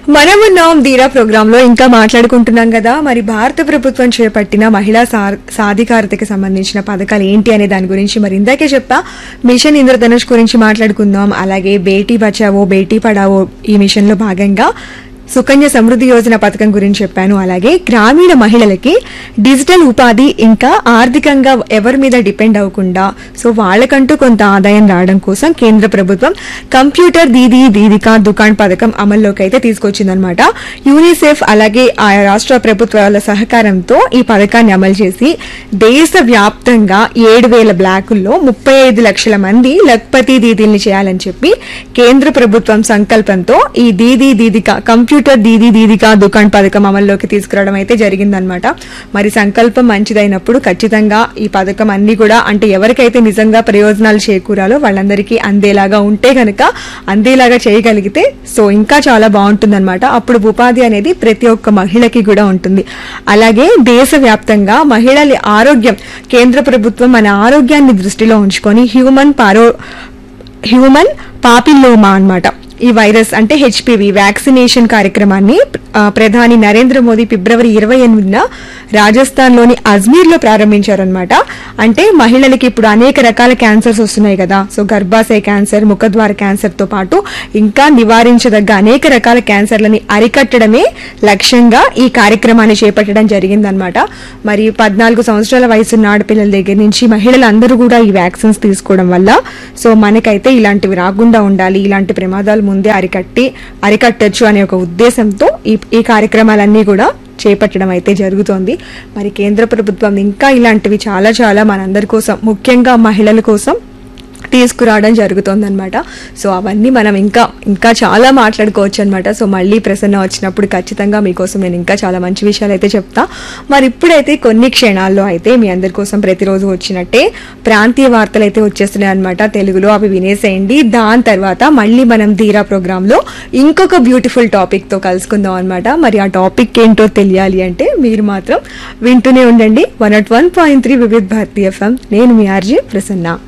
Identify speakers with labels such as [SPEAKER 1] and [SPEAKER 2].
[SPEAKER 1] మనమున్నాం ధీరా ప్రోగ్రామ్ లో ఇంకా మాట్లాడుకుంటున్నాం కదా మరి భారత ప్రభుత్వం చేపట్టిన మహిళా సా- సాధికారతకి సంబంధించిన పథకాలు ఏంటి అనే దాని గురించి మరి ఇందాకే చెప్పా మిషన్ ఇంద్రధనుష్ గురించి మాట్లాడుకుందాం అలాగే బేటీ బచావో బేటీ పడావో ఈ మిషన్ లో భాగంగా సుకన్య సమృద్ధి యోజన పథకం గురించి చెప్పాను అలాగే గ్రామీణ మహిళలకి డిజిటల్ ఉపాధి ఇంకా ఆర్థికంగా ఎవరి మీద డిపెండ్ అవ్వకుండా సో వాళ్ళకంటూ కొంత ఆదాయం రావడం కోసం కేంద్ర ప్రభుత్వం కంప్యూటర్ దీదీ దీదిక దుకాణ్ పథకం అమల్లోకి అయితే తీసుకొచ్చిందనమాట యూనిసెఫ్ అలాగే ఆయా రాష్ట్ర ప్రభుత్వాల సహకారంతో ఈ పథకాన్ని అమలు చేసి దేశ వ్యాప్తంగా ఏడు వేల బ్లాకుల్లో ముప్పై ఐదు లక్షల మంది లక్పతి దీదీల్ని చేయాలని చెప్పి కేంద్ర ప్రభుత్వం సంకల్పంతో ఈ దీదీ దీదిక కంప్యూటర్ దీదీ దీదిక దుకాణ్ పథకం అమల్లోకి తీసుకురావడం అయితే జరిగిందనమాట మరి సంకల్పం మంచిదైనప్పుడు ఖచ్చితంగా ఈ పథకం అన్ని కూడా అంటే ఎవరికైతే నిజంగా ప్రయోజనాలు చేకూరాలో వాళ్ళందరికీ అందేలాగా ఉంటే గనక అందేలాగా చేయగలిగితే సో ఇంకా చాలా బాగుంటుందన్నమాట అప్పుడు ఉపాధి అనేది ప్రతి ఒక్క మహిళకి కూడా ఉంటుంది అలాగే దేశవ్యాప్తంగా మహిళల ఆరోగ్యం కేంద్ర ప్రభుత్వం మన ఆరోగ్యాన్ని దృష్టిలో ఉంచుకొని హ్యూమన్ పారో హ్యూమన్ పాపిల్లోమా అన్నమాట ఈ వైరస్ అంటే హెచ్పివి వ్యాక్సినేషన్ కార్యక్రమాన్ని ఆ, ప్రధాని నరేంద్ర మోదీ ఫిబ్రవరి ఇరవై ఎనిమిదిన రాజస్థాన్లోని అజ్మీర్లో ప్రారంభించారనమాట అంటే మహిళలకి ఇప్పుడు అనేక రకాల క్యాన్సర్స్ వస్తున్నాయి కదా సో గర్భాశయ క్యాన్సర్ ముఖద్వార క్యాన్సర్ తో పాటు ఇంకా నివారించదగ్గ అనేక రకాల క్యాన్సర్లని అరికట్టడమే లక్ష్యంగా ఈ కార్యక్రమాన్ని చేపట్టడం జరిగిందనమాట మరి పద్నాలుగు సంవత్సరాల వయసున్న ఆడపిల్లల దగ్గర నుంచి మహిళలందరూ కూడా ఈ వ్యాక్సిన్స్ తీసుకోవడం వల్ల సో మనకైతే ఇలాంటివి రాకుండా ఉండాలి ఇలాంటి ప్రమాదాలు ముందే అరికట్టి అరికట్టొచ్చు అనే ఒక ఉద్దేశంతో ఈ ఈ కార్యక్రమాలన్నీ కూడా చేపట్టడం అయితే జరుగుతోంది మరి కేంద్ర ప్రభుత్వం ఇంకా ఇలాంటివి చాలా చాలా మనందరి కోసం ముఖ్యంగా మహిళల కోసం తీసుకురావడం జరుగుతోందన్నమాట సో అవన్నీ మనం ఇంకా ఇంకా చాలా మాట్లాడుకోవచ్చు అనమాట సో మళ్ళీ ప్రసన్న వచ్చినప్పుడు ఖచ్చితంగా మీకోసం నేను ఇంకా చాలా మంచి విషయాలు అయితే చెప్తా మరి ఇప్పుడైతే కొన్ని క్షణాల్లో అయితే మీ అందరి కోసం ప్రతిరోజు వచ్చినట్టే ప్రాంతీయ వార్తలు అయితే వచ్చేస్తున్నాయి అనమాట తెలుగులో అవి వినేసేయండి దాని తర్వాత మళ్ళీ మనం ధీరా ప్రోగ్రామ్ లో ఇంకొక బ్యూటిఫుల్ టాపిక్ తో కలుసుకుందాం అనమాట మరి ఆ టాపిక్ ఏంటో తెలియాలి అంటే మీరు మాత్రం వింటూనే ఉండండి one naught one point three Vividh Bharati FM నేను మీ ఆర్జే ప్రసన్న